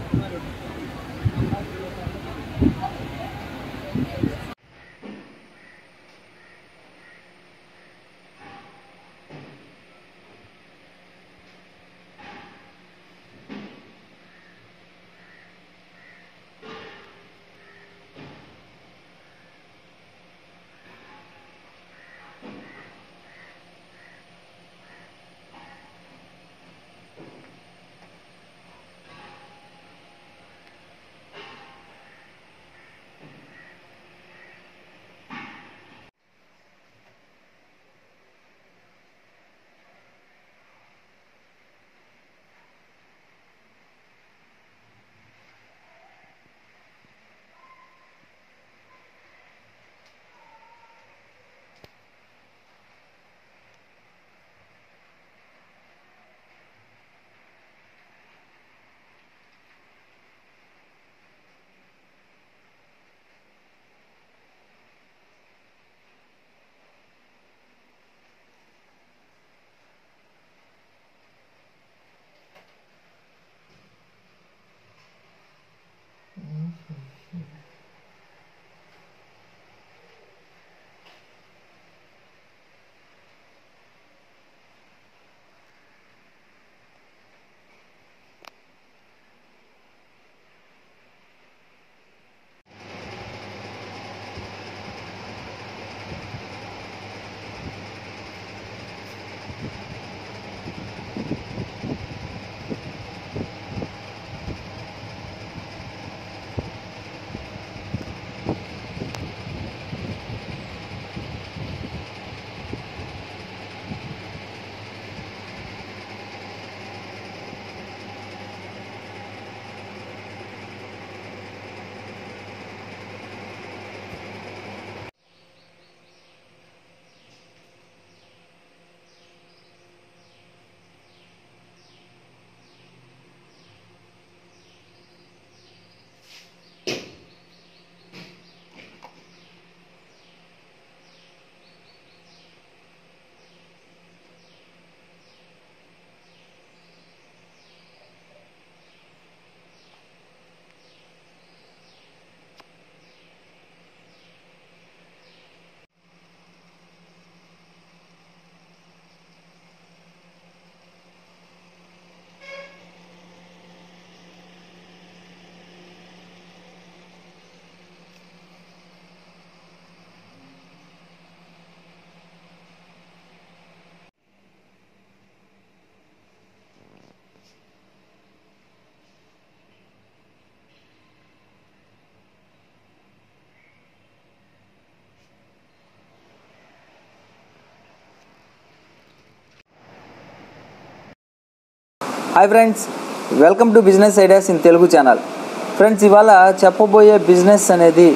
hi friends welcome to business ideas in Telugu channel friends ఇవాళ చెప్పబోయే business అనేది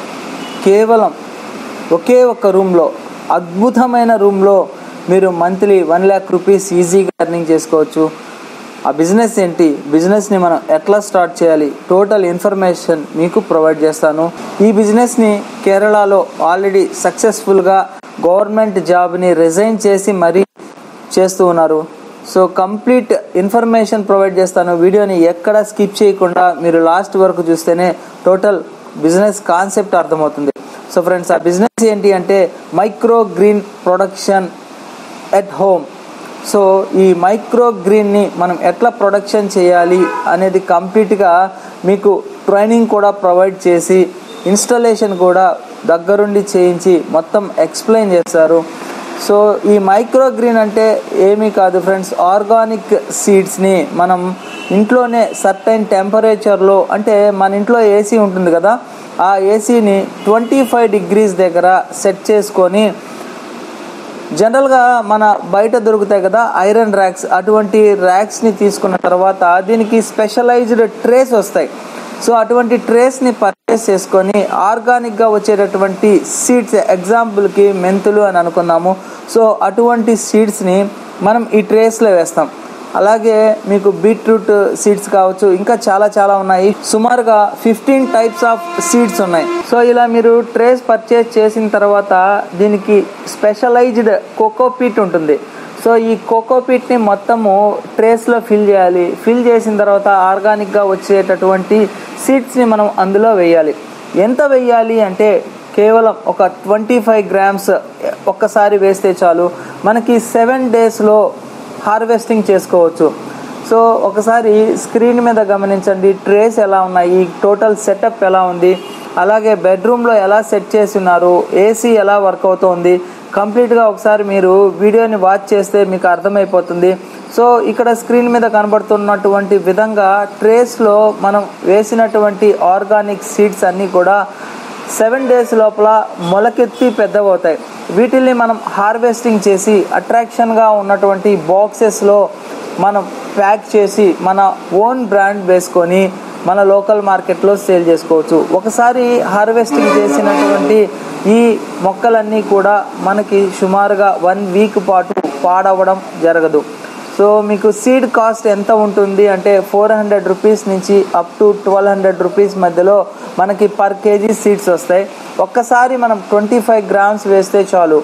కేవలం ఒకే ఒక్క రూమ్లో అద్భుతమైన రూమ్లో మీరు మంత్లీ వన్ ల్యాక్ రూపీస్ ఈజీగా ఎర్నింగ్ చేసుకోవచ్చు ఆ బిజినెస్ ఏంటి బిజినెస్ని మనం ఎట్లా స్టార్ట్ చేయాలి టోటల్ ఇన్ఫర్మేషన్ మీకు ప్రొవైడ్ చేస్తాను ఈ బిజినెస్ని కేరళలో ఆల్రెడీ సక్సెస్ఫుల్గా గవర్నమెంట్ జాబ్ని రిజైన్ చేసి మరీ చేస్తూ ఉన్నారు సో కంప్లీట్ ఇన్ఫర్మేషన్ ప్రొవైడ్ చేస్తాను వీడియోని ఎక్కడ స్కిప్ చేయకుండా మీరు లాస్ట్ వరకు చూస్తేనే టోటల్ బిజినెస్ కాన్సెప్ట్ అర్థమవుతుంది సో ఫ్రెండ్స్ ఆ బిజినెస్ ఏంటి అంటే micro green production at home so ఈ మైక్రో గ్రీన్ని మనం ఎట్లా ప్రొడక్షన్ చేయాలి అనేది కంప్లీట్గా మీకు ట్రైనింగ్ కూడా ప్రొవైడ్ చేసి ఇన్స్టలేషన్ కూడా దగ్గరుండి చేయించి మొత్తం ఎక్స్ప్లెయిన్ చేస్తారు సో ఈ మైక్రో గ్రీన్ అంటే ఏమీ కాదు ఫ్రెండ్స్ ఆర్గానిక్ సీడ్స్ని మనం ఇంట్లోనే సర్టైన్ టెంపరేచర్లో అంటే మన ఇంట్లో ఏసీ ఉంటుంది కదా ఆ ఏసీని ట్వంటీ ఫైవ్ డిగ్రీస్ దగ్గర సెట్ చేసుకొని జనరల్గా మన బయట దొరుకుతాయి కదా ఐరన్ ర్యాక్స్ అటువంటి ర్యాక్స్ని తీసుకున్న తర్వాత దీనికి స్పెషలైజ్డ్ ట్రేస్ వస్తాయి సో అటువంటి ట్రేస్ని పర్చేస్ చేసుకొని ఆర్గానిక్గా వచ్చేటటువంటి సీడ్స్ ఎగ్జాంపుల్కి మెంతులు అని అనుకున్నాము సో అటువంటి సీడ్స్ని మనం ఈ ట్రేస్లో వేస్తాం అలాగే మీకు బీట్రూట్ సీడ్స్ కావచ్చు ఇంకా చాలా చాలా ఉన్నాయి సుమారుగా ఫిఫ్టీన్ టైప్స్ ఆఫ్ సీడ్స్ ఉన్నాయి సో ఇలా మీరు ట్రేస్ పర్చేస్ చేసిన తర్వాత దీనికి స్పెషలైజ్డ్ కోకోపీట్ ఉంటుంది సో ఈ కోకోపీట్ని మొత్తము ట్రేస్లో ఫిల్ చేయాలి ఫిల్ చేసిన తర్వాత ఆర్గానిక్గా వచ్చేటటువంటి సీడ్స్ని మనం అందులో వేయాలి ఎంత వేయాలి అంటే కేవలం ఒక ట్వంటీ ఫైవ్ గ్రామ్స్ ఒక్కసారి వేస్తే చాలు మనకి సెవెన్ డేస్లో హార్వెస్టింగ్ చేసుకోవచ్చు సో ఒకసారి స్క్రీన్ మీద గమనించండి ట్రేస్ ఎలా ఉన్నాయి టోటల్ సెటప్ ఎలా ఉంది అలాగే బెడ్రూమ్లో ఎలా సెట్ చేసి ఉన్నారు ఏసీ ఎలా వర్క్ అవుతోంది కంప్లీట్గా ఒకసారి మీరు వీడియోని వాచ్ చేస్తే మీకు అర్థమైపోతుంది సో ఇక్కడ స్క్రీన్ మీద కనబడుతున్నటువంటి విధంగా ట్రేస్లో మనం వేసినటువంటి ఆర్గానిక్ సీడ్స్ అన్నీ కూడా సెవెన్ డేస్ లోపల మొలకెత్తి పెద్దవవుతాయి వీటిల్ని మనం హార్వెస్టింగ్ చేసి అట్రాక్షన్గా ఉన్నటువంటి బాక్సెస్లో మనం ప్యాక్ చేసి మన ఓన్ బ్రాండ్ వేసుకొని మన లోకల్ మార్కెట్లో సేల్ చేసుకోవచ్చు ఒకసారి హార్వెస్టింగ్ చేసినటువంటి ఈ మొక్కలన్నీ కూడా మనకి సుమారుగా వన్ వీక్ పాటు పాడవడం జరగదు సో మీకు సీడ్ కాస్ట్ ఎంత ఉంటుంది అంటే ఫోర్ హండ్రెడ్ రూపీస్ నుంచి up to twelve hundred rupees మధ్యలో మనకి పర్ కేజీ సీడ్స్ వస్తాయి ఒక్కసారి మనం ట్వంటీ ఫైవ్ గ్రామ్స్ వేస్తే చాలు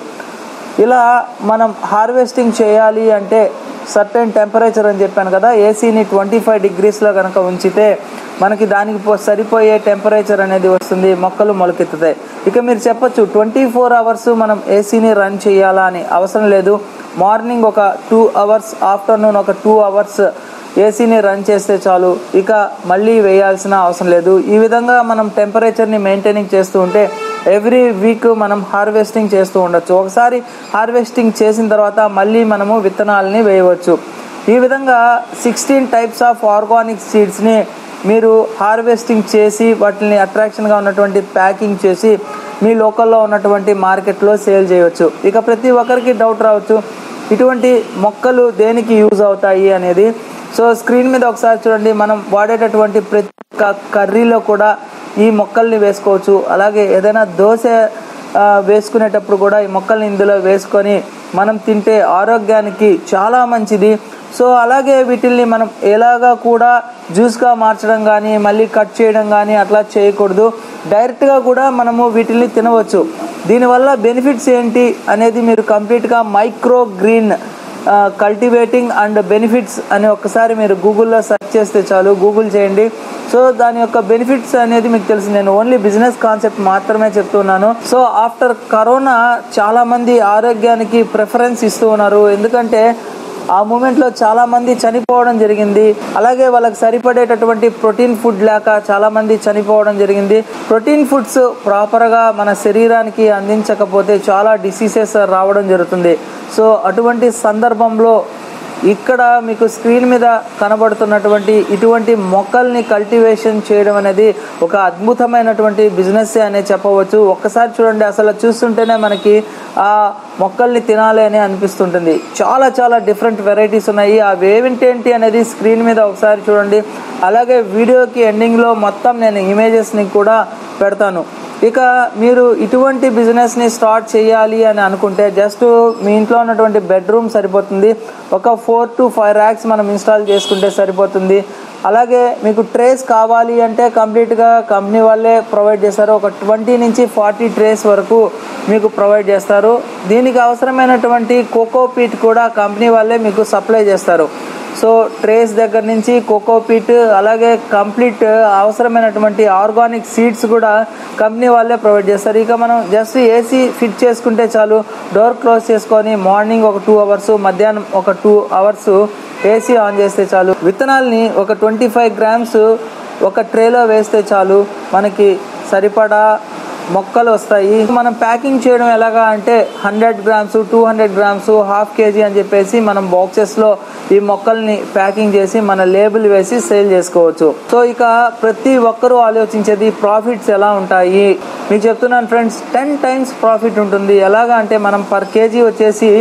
ఇలా మనం హార్వెస్టింగ్ చేయాలి అంటే సర్టెన్ టెంపరేచర్ అని చెప్పాను కదా ఏసీని ట్వంటీ ఫైవ్ డిగ్రీస్లో కనుక ఉంచితే మనకి దానికి పో- సరిపోయే టెంపరేచర్ అనేది వస్తుంది మొక్కలు మొలకెత్తుతాయి ఇక మీరు చెప్పొచ్చు ట్వంటీ ఫోర్ అవర్స్ మనం ఏసీని రన్ చేయాలా అని అవసరం లేదు మార్నింగ్ ఒక టూ అవర్స్ ఆఫ్టర్నూన్ ఒక టూ అవర్స్ ఏసీని రన్ చేస్తే చాలు ఇక మళ్ళీ వేయాల్సిన అవసరం లేదు ఈ విధంగా మనం టెంపరేచర్ని మెయింటైనింగ్ చేస్తూ ఉంటే ఎవ్రీ వీక్ మనం హార్వెస్టింగ్ చేస్తూ ఉండొచ్చు ఒకసారి హార్వెస్టింగ్ చేసిన తర్వాత మళ్ళీ మనము విత్తనాలని వేయవచ్చు ఈ విధంగా సిక్స్టీన్ టైప్స్ ఆఫ్ ఆర్గానిక్ సీడ్స్ని మీరు హార్వెస్టింగ్ చేసి వాటిని అట్రాక్షన్గా ఉన్నటువంటి ప్యాకింగ్ చేసి మీ లోకల్లో ఉన్నటువంటి మార్కెట్లో సేల్ చేయవచ్చు ఇక ప్రతి ఒక్కరికి డౌట్ రావచ్చు ఇటువంటి మొక్కలు దేనికి యూజ్ అవుతాయి అనేది సో స్క్రీన్ మీద ఒకసారి చూడండి మనం వాడేటటువంటి ప్రతి ఒక్క కర్రీలో కూడా ఈ మొక్కల్ని వేసుకోవచ్చు అలాగే ఏదైనా దోశ ఆ, వేసుకునేటప్పుడు కూడా ఈ మొక్కల్ని ఇందులో వేసుకొని మనం తింటే ఆరోగ్యానికి చాలా మంచిది సో అలాగే వీటిల్ని మనం ఎలాగా కూడా జ్యూస్గా మార్చడం కానీ మళ్ళీ కట్ చేయడం కానీ అట్లా చేయకూడదు డైరెక్ట్గా కూడా మనము వీటిల్ని తినవచ్చు దీనివల్ల బెనిఫిట్స్ ఏంటి అనేది మీరు కంప్లీట్గా micro green cultivating and benefits అని ఒక్కసారి మీరు గూగుల్లో సెర్చ్ చేస్తే చాలు గూగుల్ చేయండి సో దాని యొక్క బెనిఫిట్స్ అనేది మీకు తెలుసు నేను ఓన్లీ బిజినెస్ కాన్సెప్ట్ మాత్రమే చెప్తున్నాను సో ఆఫ్టర్ కరోనా చాలా మంది ఆరోగ్యానికి ప్రిఫరెన్స్ ఇస్తూ ఉన్నారు ఎందుకంటే ఆ మూమెంట్లో చాలా మంది చనిపోవడం జరిగింది అలాగే వాళ్ళకి సరిపడేటటువంటి ప్రోటీన్ ఫుడ్ లేక చాలా మంది చనిపోవడం జరిగింది ప్రోటీన్ ఫుడ్స్ ప్రాపర్గా మన శరీరానికి అందించకపోతే చాలా డిసీజెస్ రావడం జరుగుతుంది సో అటువంటి సందర్భంలో ఇక్కడ మీకు స్క్రీన్ మీద కనబడుతున్నటువంటి ఇటువంటి మొక్కల్ని కల్టివేషన్ చేయడం అనేది ఒక అద్భుతమైనటువంటి బిజినెస్ అనే చెప్పవచ్చు ఒక్కసారి చూడండి అసలు చూస్తుంటేనే మనకి ఆ మొక్కల్ని తినాలి అని అనిపిస్తుంటుంది చాలా చాలా డిఫరెంట్ వెరైటీస్ ఉన్నాయి ఆ వేవింటేంటి అనేది స్క్రీన్ మీద ఒకసారి చూడండి అలాగే వీడియోకి ఎండింగ్లో మొత్తం నేను ఇమేజెస్ని కూడా పెడతాను ఇక మీరు ఇటువంటి బిజినెస్ని స్టార్ట్ చేయాలి అని అనుకుంటే జస్ట్ మీ ఇంట్లో ఉన్నటువంటి బెడ్రూమ్ సరిపోతుంది ఒక ఫోర్ టు ఫైవ్ ర్యాక్స్ మనం ఇన్స్టాల్ చేసుకుంటే సరిపోతుంది అలాగే మీకు ట్రేస్ కావాలి అంటే కంప్లీట్గా కంపెనీ వాళ్ళే ప్రొవైడ్ చేస్తారు ఒక ట్వంటీ నుంచి ఫార్టీ ట్రేస్ వరకు మీకు ప్రొవైడ్ చేస్తారు దీనికి అవసరమైనటువంటి కోకో పీట్ కూడా కంపెనీ వాళ్ళే మీకు సప్లై చేస్తారు సో ట్రేస్ దగ్గర నుంచి కోకోపీట్ అలాగే కంప్లీట్ అవసరమైనటువంటి ఆర్గానిక్ సీడ్స్ కూడా కంపెనీ వాళ్ళే ప్రొవైడ్ చేస్తారు ఇక మనం జస్ట్ ఏసీ ఫిట్ చేసుకుంటే చాలు డోర్ క్లోజ్ చేసుకొని మార్నింగ్ ఒక టూ అవర్స్ మధ్యాహ్నం ఒక టూ అవర్స్ ఏసీ ఆన్ చేస్తే చాలు విత్తనాల్ని ఒక ట్వంటీ ఫైవ్ గ్రామ్స్ ఒక ట్రేలో వేస్తే చాలు మనకి సరిపడా మొక్కలు వస్తాయి మనం ప్యాకింగ్ చేయడం ఎలాగా అంటే hundred grams two hundred grams half KG అని చెప్పేసి మనం బాక్సెస్లో ఈ మొక్కల్ని ప్యాకింగ్ చేసి మన లేబుల్ వేసి సేల్ చేసుకోవచ్చు సో ఇక ప్రతి ఒక్కరూ ఆలోచించేది ప్రాఫిట్స్ ఎలా ఉంటాయి మీకు చెప్తున్నాను ఫ్రెండ్స్ టెన్ టైమ్స్ ప్రాఫిట్ ఉంటుంది ఎలాగా అంటే మనం పర్ కేజీ వచ్చేసి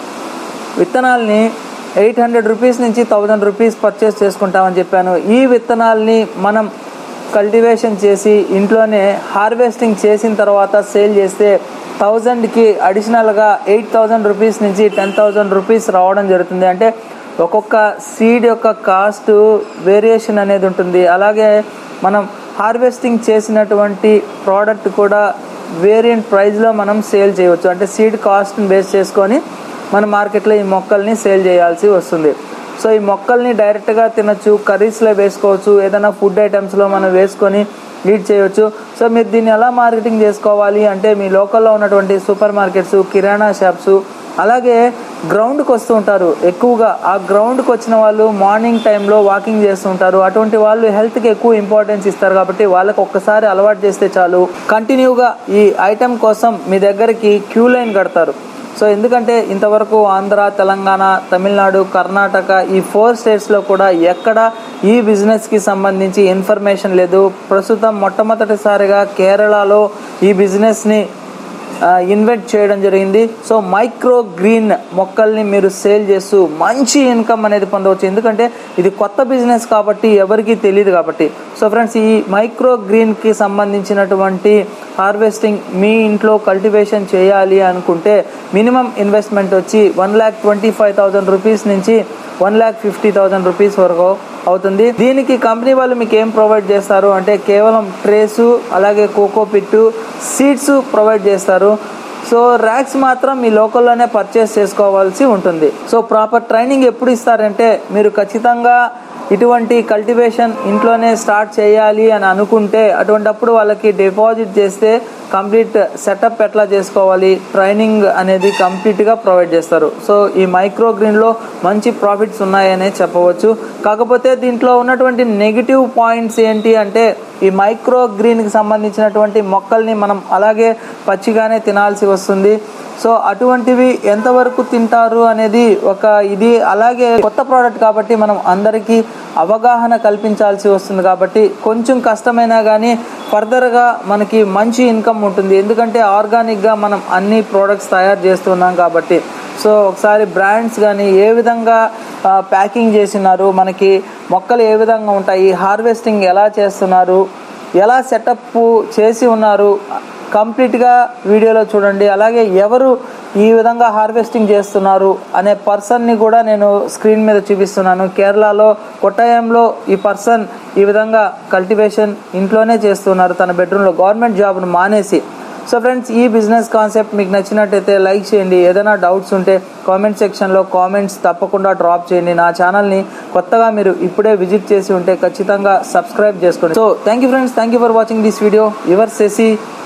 విత్తనాల్ని ఎయిట్ హండ్రెడ్ రూపీస్ నుంచి థౌజండ్ రూపీస్ పర్చేస్ చేసుకుంటామని చెప్పాను ఈ విత్తనాల్ని మనం కల్టివేషన్ చేసి ఇంట్లోనే హార్వెస్టింగ్ చేసిన తర్వాత సేల్ చేస్తే థౌజండ్కి అడిషనల్గా ఎయిట్ థౌజండ్ రూపీస్ నుంచి టెన్ థౌజండ్ రూపీస్ రావడం జరుగుతుంది అంటే ఒక్కొక్క సీడ్ యొక్క కాస్ట్ వేరియేషన్ అనేది ఉంటుంది అలాగే మనం హార్వెస్టింగ్ చేసినటువంటి ప్రోడక్ట్ కూడా వేరియంట్ ప్రైస్లో మనం సేల్ చేయవచ్చు అంటే సీడ్ కాస్ట్ని బేస్ చేసుకొని మన మార్కెట్లో ఈ మొక్కల్ని సేల్ చేయాల్సి వస్తుంది సో ఈ మొక్కల్ని డైరెక్ట్గా తినొచ్చు కర్రీస్లో వేసుకోవచ్చు ఏదైనా ఫుడ్ ఐటమ్స్లో మనం వేసుకొని లీడ్ చేయొచ్చు సో మీరు దీన్ని ఎలా మార్కెటింగ్ చేసుకోవాలి అంటే మీ లోకల్లో ఉన్నటువంటి సూపర్ మార్కెట్స్ కిరాణా షాప్స్ అలాగే గ్రౌండ్కి వస్తూ ఉంటారు ఎక్కువగా ఆ గ్రౌండ్కి వచ్చిన వాళ్ళు మార్నింగ్ టైంలో వాకింగ్ చేస్తూ ఉంటారు అటువంటి వాళ్ళు హెల్త్కి ఎక్కువ ఇంపార్టెన్స్ ఇస్తారు కాబట్టి వాళ్ళకి ఒక్కసారి అలవాటు చేస్తే చాలు కంటిన్యూగా ఈ ఐటెం కోసం మీ దగ్గరికి క్యూ లైన్ కడతారు సో ఎందుకంటే ఇంతవరకు ఆంధ్ర తెలంగాణ తమిళనాడు కర్ణాటక ఈ ఫోర్ స్టేట్స్లో కూడా ఎక్కడ ఈ బిజినెస్కి సంబంధించి ఇన్ఫర్మేషన్ లేదు ప్రస్తుతం మొట్టమొదటిసారిగా కేరళలో ఈ బిజినెస్ని ఇన్వెస్ట్ చేయడం జరిగింది సో మైక్రో గ్రీన్ మొక్కల్ని మీరు సేల్ చేస్తూ మంచి ఇన్కమ్ అనేది పొందవచ్చు ఎందుకంటే ఇది కొత్త బిజినెస్ కాబట్టి ఎవరికీ తెలియదు కాబట్టి సో ఫ్రెండ్స్ ఈ మైక్రో గ్రీన్కి సంబంధించినటువంటి హార్వెస్టింగ్ మీ ఇంట్లో కల్టివేషన్ చేయాలి అనుకుంటే మినిమం ఇన్వెస్ట్మెంట్ వచ్చి one lakh twenty five thousand rupees నుంచి one lakh fifty thousand rupees వరకు అవుతుంది దీనికి కంపెనీ వాళ్ళు మీకు ఏం ప్రొవైడ్ చేస్తారు అంటే కేవలం ట్రేసు అలాగే కోకో పిట్టు సీడ్స్ ప్రొవైడ్ చేస్తారు సో ర్యాక్స్ మాత్రం మీ లోకల్లోనే పర్చేస్ చేసుకోవాల్సి ఉంటుంది సో ప్రాపర్ ట్రైనింగ్ ఎప్పుడు ఇస్తారంటే మీరు ఖచ్చితంగా ఇటువంటి కల్టివేషన్ ఇంట్లోనే స్టార్ట్ చేయాలి అని అనుకుంటే అటువంటప్పుడు వాళ్ళకి డిపాజిట్ చేస్తే కంప్లీట్ సెటప్ ఎట్లా చేసుకోవాలి ట్రైనింగ్ అనేది కంప్లీట్గా ప్రొవైడ్ చేస్తారు సో ఈ మైక్రో గ్రీన్లో మంచి ప్రాఫిట్స్ ఉన్నాయనే చెప్పవచ్చు కాకపోతే దీంట్లో ఉన్నటువంటి నెగిటివ్ పాయింట్స్ ఏంటి అంటే ఈ మైక్రో గ్రీన్కి సంబంధించినటువంటి మొక్కల్ని మనం అలాగే పచ్చిగానే తినాల్సి వస్తుంది సో అటువంటివి ఎంతవరకు తింటారు అనేది ఒక ఇది అలాగే కొత్త ప్రోడక్ట్ కాబట్టి మనం అందరికీ అవగాహన కల్పించాల్సి వస్తుంది కాబట్టి కొంచెం కష్టమైనా కానీ ఫర్దర్గా మనకి మంచి ఇన్కమ్ ఉంటుంది ఎందుకంటే ఆర్గానిక్గా మనం అన్ని ప్రోడక్ట్స్ తయారు చేస్తున్నాం కాబట్టి సో ఒకసారి బ్రాండ్స్ కానీ ఏ విధంగా ప్యాకింగ్ చేసినారు మనకి మొక్కలు ఏ విధంగా ఉంటాయి హార్వెస్టింగ్ ఎలా చేస్తున్నారు ఎలా సెటప్ చేసి ఉన్నారు కంప్లీట్గా వీడియోలో చూడండి అలాగే ఎవరు ఈ విధంగా హార్వెస్టింగ్ చేస్తున్నారు అనే పర్సన్ని కూడా నేను స్క్రీన్ మీద చూపిస్తున్నాను కేరళలో కొట్టాయంలో ఈ పర్సన్ ఈ విధంగా కల్టివేషన్ ఇంట్లోనే చేస్తున్నారు తన బెడ్రూమ్లో గవర్నమెంట్ జాబ్ను మానేసి సో ఫ్రెండ్స్ ఈ బిజినెస్ కాన్సెప్ట్ మీకు నచ్చినట్టయితే లైక్ చేయండి ఏదైనా డౌట్స్ ఉంటే కామెంట్ సెక్షన్లో కామెంట్స్ తప్పకుండా డ్రాప్ చేయండి నా ఛానల్ని కొత్తగా మీరు ఇప్పుడే విజిట్ చేసి ఉంటే ఖచ్చితంగా సబ్స్క్రైబ్ చేసుకోండి so thank you friends thank you for watching this video your సెసి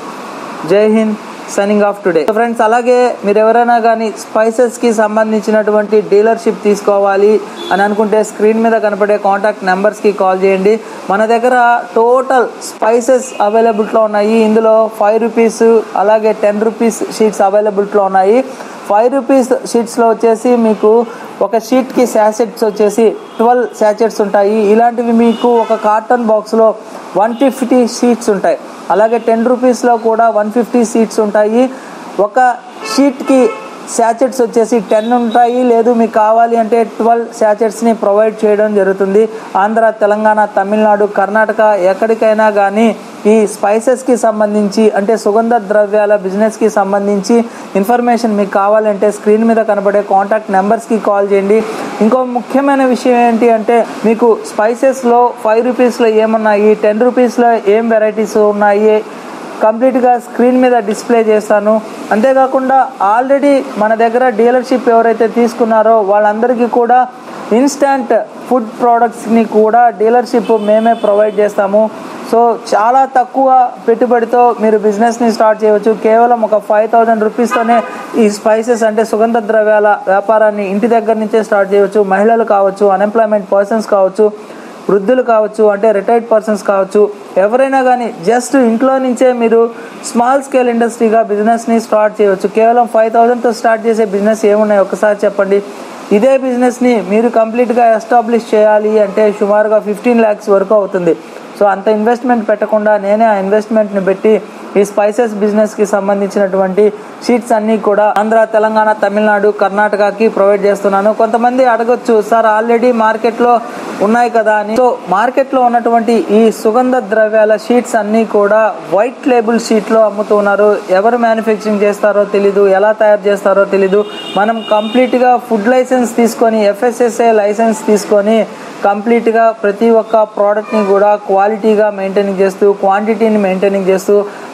Jai Hind signing off today friends అలాగే మీరు ఎవరైనా కానీ స్పైసెస్కి సంబంధించినటువంటి డీలర్షిప్ తీసుకోవాలి అని అనుకుంటే స్క్రీన్ మీద కనపడే కాంటాక్ట్ నెంబర్స్కి కాల్ చేయండి మన దగ్గర టోటల్ స్పైసెస్ అవైలబిలిటీలో ఉన్నాయి ఇందులో ఫైవ్ రూపీస్ అలాగే టెన్ రూపీస్ షీట్స్ అవైలబిలిటీలో ఉన్నాయి ఫైవ్ రూపీస్ షీట్స్లో వచ్చేసి మీకు ఒక షీట్కి శాచెట్స్ వచ్చేసి ట్వెల్వ్ శాచెట్స్ ఉంటాయి ఇలాంటివి మీకు ఒక కార్టన్ బాక్స్లో వన్ ఫిఫ్టీ షీట్స్ ఉంటాయి అలాగే టెన్ రూపీస్లో కూడా వన్ ఫిఫ్టీ సీట్స్ ఉంటాయి ఒక షీట్కి శాచెట్స్ వచ్చేసి టెన్ ఉంటాయి లేదు మీకు కావాలి అంటే ట్వెల్వ్ శాచెట్స్ని ప్రొవైడ్ చేయడం జరుగుతుంది ఆంధ్ర తెలంగాణ తమిళనాడు కర్ణాటక ఎక్కడికైనా కానీ ఈ స్పైసెస్కి సంబంధించి అంటే సుగంధ ద్రవ్యాల బిజినెస్కి సంబంధించి ఇన్ఫర్మేషన్ మీకు కావాలంటే స్క్రీన్ మీద కనబడే కాంటాక్ట్ నెంబర్స్కి కాల్ చేయండి ఇంకో ముఖ్యమైన విషయం ఏంటి అంటే మీకు స్పైసెస్లో ఫైవ్ రూపీస్లో ఏమున్నాయి టెన్ రూపీస్లో ఏం వెరైటీస్ ఉన్నాయి కంప్లీట్గా స్క్రీన్ మీద డిస్ప్లే చేస్తాను అంతేకాకుండా ఆల్రెడీ మన దగ్గర డీలర్షిప్ ఎవరైతే తీసుకున్నారో వాళ్ళందరికీ కూడా ఇన్స్టంట్ ఫుడ్ ప్రోడక్ట్స్ని కూడా డీలర్షిప్ మేమే ప్రొవైడ్ చేస్తాము సో చాలా తక్కువ పెట్టుబడితో మీరు బిజినెస్ని స్టార్ట్ చేయవచ్చు కేవలం ఒక ఫైవ్ థౌజండ్ రూపీస్తోనే ఈ స్పైసెస్ అంటే సుగంధ ద్రవ్యాల వ్యాపారాన్ని ఇంటి దగ్గర నుంచే స్టార్ట్ చేయవచ్చు మహిళలు కావచ్చు అన్ఎంప్లాయ్మెంట్ పర్సన్స్ కావచ్చు వృద్ధులు కావచ్చు అంటే రిటైర్డ్ పర్సన్స్ కావచ్చు ఎవరైనా కానీ జస్ట్ ఇంట్లో నుంచే మీరు స్మాల్ స్కేల్ ఇండస్ట్రీగా బిజినెస్ని స్టార్ట్ చేయవచ్చు కేవలం ఫైవ్ థౌజండ్తో స్టార్ట్ చేసే బిజినెస్ ఏమున్నాయి ఒకసారి చెప్పండి ఇదే బిజినెస్ని మీరు కంప్లీట్గా ఎస్టాబ్లిష్ చేయాలి అంటే సుమారుగా ఫిఫ్టీన్ ల్యాక్స్ వరకు అవుతుంది సో అంత ఇన్వెస్ట్మెంట్ పెట్టకుండా నేనే ఆ ఇన్వెస్ట్మెంట్ని పెట్టి ఈ స్పైసెస్ బిజినెస్కి సంబంధించినటువంటి షీట్స్ అన్నీ కూడా ఆంధ్ర తెలంగాణ తమిళనాడు కర్ణాటకకి ప్రొవైడ్ చేస్తున్నాను కొంతమంది అడగొచ్చు సార్ ఆల్రెడీ మార్కెట్లో ఉన్నాయి కదా అని సో మార్కెట్లో ఉన్నటువంటి ఈ సుగంధ ద్రవ్యాల షీట్స్ అన్నీ కూడా వైట్ లేబుల్ షీట్లో అమ్ముతున్నారు ఎవరు మ్యానుఫ్యాక్చరింగ్ చేస్తారో తెలీదు ఎలా తయారు చేస్తారో తెలీదు మనం కంప్లీట్గా ఫుడ్ లైసెన్స్ తీసుకొని ఎఫ్ఎస్ఎస్ఏ లైసెన్స్ తీసుకొని కంప్లీట్గా ప్రతి ఒక్క ప్రోడక్ట్ని కూడా క్వాలిటీగా మెయింటైనింగ్ చేస్తూ క్వాంటిటీని మెయింటైనింగ్ చేస్తూ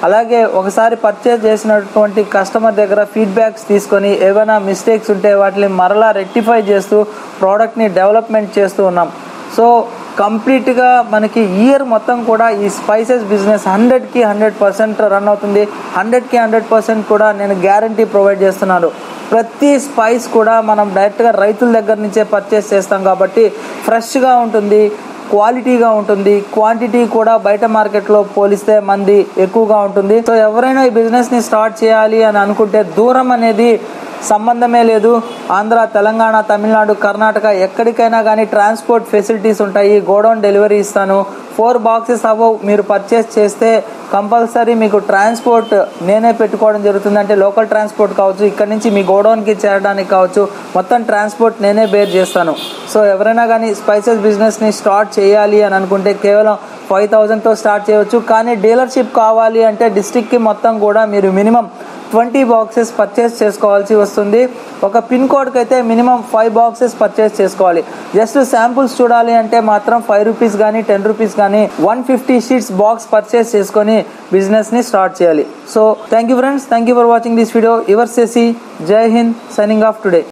అలాగే ఒకసారి పర్చేజ్ చేసినటువంటి కస్టమర్ దగ్గర ఫీడ్బ్యాక్స్ తీసుకొని ఏమైనా మిస్టేక్స్ ఉంటే వాటిని మరలా రెక్టిఫై చేస్తూ ప్రోడక్ట్ని డెవలప్మెంట్ చేస్తూ ఉన్నాం సో కంప్లీట్గా మనకి ఇయర్ మొత్తం కూడా ఈ స్పైసెస్ బిజినెస్ హండ్రెడ్కి హండ్రెడ్ పర్సెంట్ రన్ అవుతుంది హండ్రెడ్కి హండ్రెడ్ పర్సెంట్ కూడా నేను గ్యారంటీ ప్రొవైడ్ చేస్తున్నాను ప్రతి స్పైస్ కూడా మనం డైరెక్ట్గా రైతుల దగ్గర నుంచే పర్చేస్ చేస్తాం కాబట్టి ఫ్రెష్గా ఉంటుంది క్వాలిటీగా ఉంటుంది క్వాంటిటీ కూడా బయట మార్కెట్లో పోలిస్తే మంది ఎక్కువగా ఉంటుంది సో ఎవరైనా ఈ బిజినెస్ని స్టార్ట్ చేయాలి అని అనుకుంటే దూరం అనేది సంబంధమే లేదు ఆంధ్ర తెలంగాణ తమిళనాడు కర్ణాటక ఎక్కడికైనా కానీ ట్రాన్స్పోర్ట్ ఫెసిలిటీస్ ఉంటాయి గోడౌన్ డెలివరీ ఇస్తాను ఫోర్ బాక్సెస్ అబవ్ మీరు పర్చేస్ చేస్తే కంపల్సరీ మీకు ట్రాన్స్పోర్ట్ నేనే పెట్టుకోవడం జరుగుతుంది అంటే లోకల్ ట్రాన్స్పోర్ట్ కావచ్చు ఇక్కడ నుంచి మీ గోడౌన్కి చేరడానికి కావచ్చు మొత్తం ట్రాన్స్పోర్ట్ నేనే బేర్ చేస్తాను సో ఎవరైనా కానీ స్పైసెస్ బిజినెస్ని స్టార్ట్ చేయాలి అని అనుకుంటే కేవలం ఫైవ్ థౌజండ్తో స్టార్ట్ చేయవచ్చు కానీ డీలర్షిప్ కావాలి అంటే డిస్టిక్కి మొత్తం కూడా మీరు మినిమం ట్వంటీ బాక్సెస్ పర్చేస్ చేసుకోవాల్సి వస్తుంది ఒక పిన్ కోడ్కి అయితే మినిమం ఫైవ్ బాక్సెస్ పర్చేస్ చేసుకోవాలి జస్ట్ శాంపుల్స్ చూడాలి అంటే మాత్రం ఫైవ్ రూపీస్ కానీ టెన్ రూపీస్ కానీ one fifty sheets box purchase చేసుకొని బిజినెస్ని స్టార్ట్ చేయాలి so thank you friends thank you for watching this video your సెసి Jai Hind signing off today